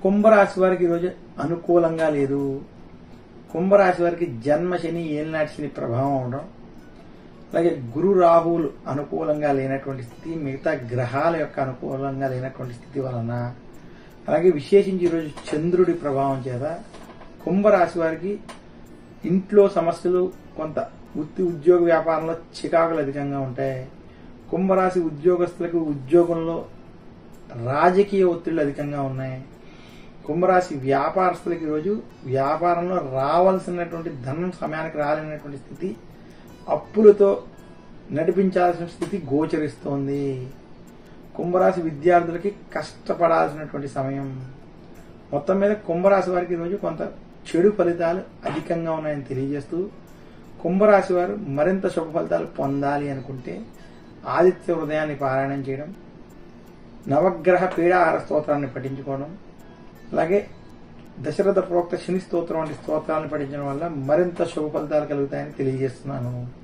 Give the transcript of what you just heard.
కుంభరాశి వారికి ఈరోజు అనుకూలంగా లేదు కుంభరాశి వారికి జన్మ శని ఏలినాటి శని ప్రభావం ఉండడం అలాగే గురు రాహువులు అనుకూలంగా లేనటువంటి స్థితి మిగతా గ్రహాల యొక్క అనుకూలంగా లేనటువంటి స్థితి వలన అలాగే విశేషించి ఈరోజు చంద్రుడి ప్రభావం చేత కుంభరాశి వారికి ఇంట్లో సమస్యలు కొంత వృత్తి ఉద్యోగ వ్యాపారంలో చికాకులు అధికంగా ఉంటాయి కుంభరాశి ఉద్యోగస్తులకు ఉద్యోగంలో రాజకీయ ఒత్తిళ్లు అధికంగా ఉన్నాయి కుంభరాశి వ్యాపారస్తులకు ఈరోజు వ్యాపారంలో రావాల్సినటువంటి ధనం సమయానికి రాలేనటువంటి స్థితి అప్పులతో నడిపించాల్సిన స్థితి గోచరిస్తోంది కుంభరాశి విద్యార్థులకి కష్టపడాల్సినటువంటి సమయం మొత్తం మీద కుంభరాశి వారికి ఈరోజు కొంత చెడు ఫలితాలు అధికంగా ఉన్నాయని తెలియజేస్తూ కుంభరాశి వారు మరింత శుభ ఫలితాలు పొందాలి అనుకుంటే ఆదిత్య హృదయాన్ని పారాయణం చేయడం నవగ్రహ పీడాహార స్తోత్రాన్ని పఠించుకోవడం అలాగే దశరథ ప్రోక్త శని స్తోత్రం వంటి స్తోత్రాలను పఠించడం వల్ల మరింత శుభ ఫలితాలు కలుగుతాయని తెలియజేస్తున్నాను